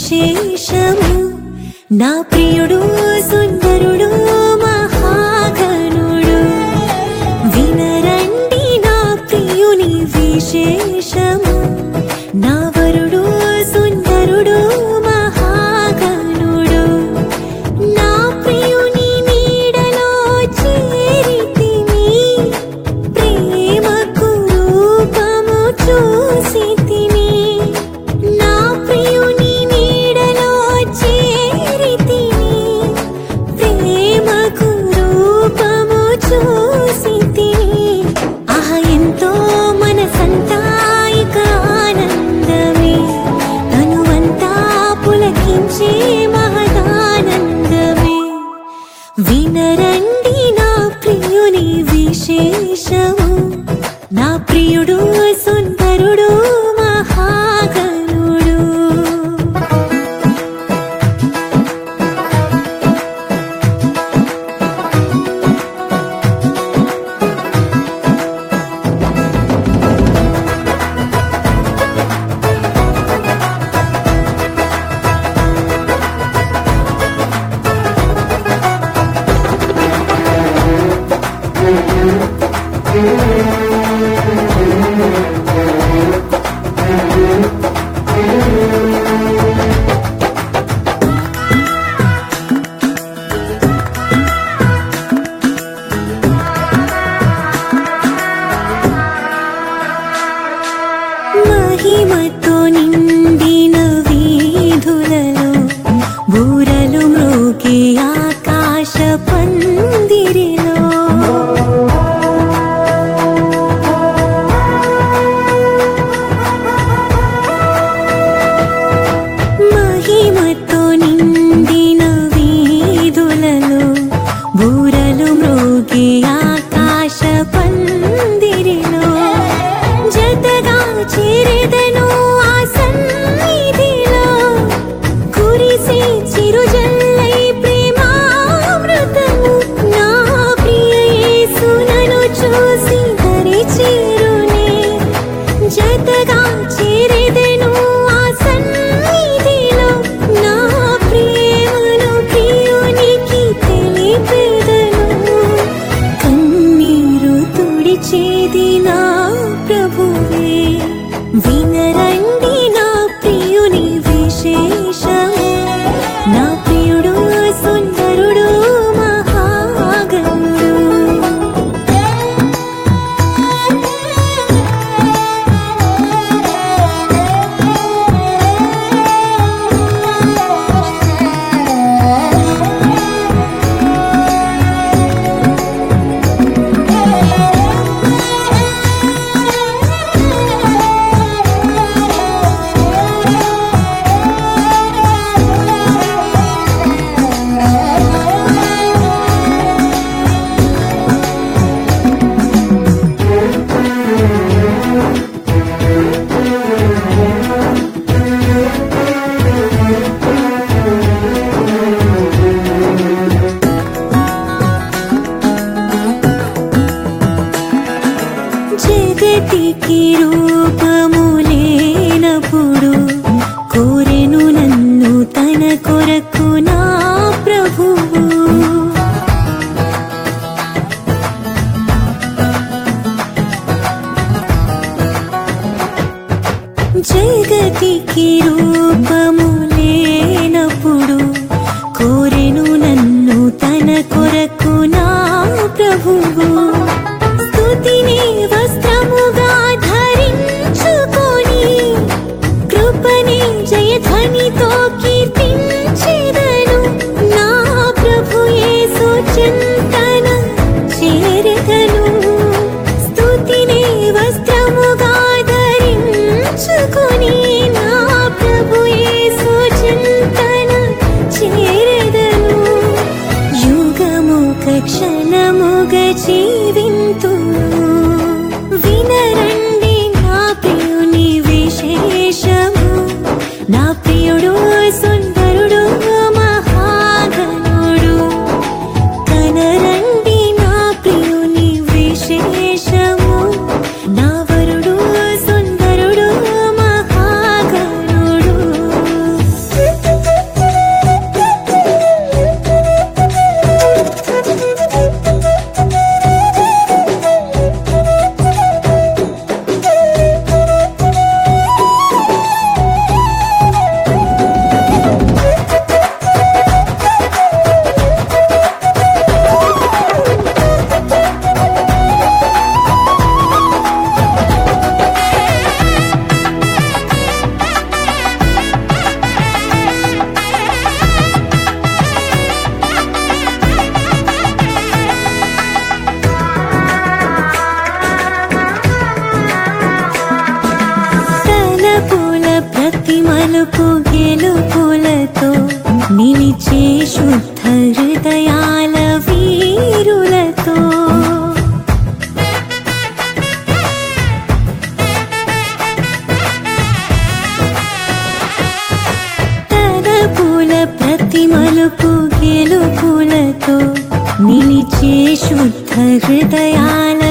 విశేషము నా ప్రియుడు సుందరుడు మహాగణుడు వినరండి నా ప్రియుని విశేషము నా వరుడు సుందరుడు మహాగణుడు నా ప్రియుని నీడలో చేరితిని ప్రేమకు రూపము చూసితిని నా ప్రియుని నీడలో చేరితిని ప్రేమకు రూపము చూసితిని ఆహ ఎంతో మనసంతా ఇక ఆనందమే తనువంతా పులకించే మహదానందమే వినరండి నా ప్రియుని విశేషము నా ప్రియుడు సుందరుడు మహాగణుడు మహిమతో నిండిన వీధులలో బూరలు మ్రోగే ఆకాశ పందిరిలో మహిమతో నిండిన వీధులలో బూరలు మ్రోగే ఆకాశ పందిరిలో జతగా చేరెదను ఆ సన్నిధిలో కురిసే చిరుజల్లై ప్రేమామృతము నా ప్రియ యేసు నన్ను చూసి దరి చేరునే జతగా చేరెదను ఆ సన్నిధిలో నా ప్రేమను ప్రియునికి తెలిపెదను కన్నీరు తుడిచేది నా ప్రభువే వినరండి నా ప్రియుని విశేషం నా ప్రియుడు సుందరుడు మహాగణుడు జగతికి రూపము లేనప్పుడు కోరెను నన్ను తన కొరకు నా ప్రభువు జగతికి రూపము లేనప్పుడు కోరెను నన్ను తన కొరకు నా ప్రభువు స్తుతిని వస్త్రముగా ధరించుకొని కృపని జయధ్వనితో కీర్తించెదను నా ప్రభు యేసు చింతన చేరెదను స్తుతిని వస్త్రముగా ధరించుకొని నా ప్రభు యేసు చింతన మలుపు గెలుపులతో నిలిచే శుద్ధ హృదయాల వీరులతో తలపుల ప్రతి మలుపు గెలుపులతో నిలిచే శుద్ధ హృదయాల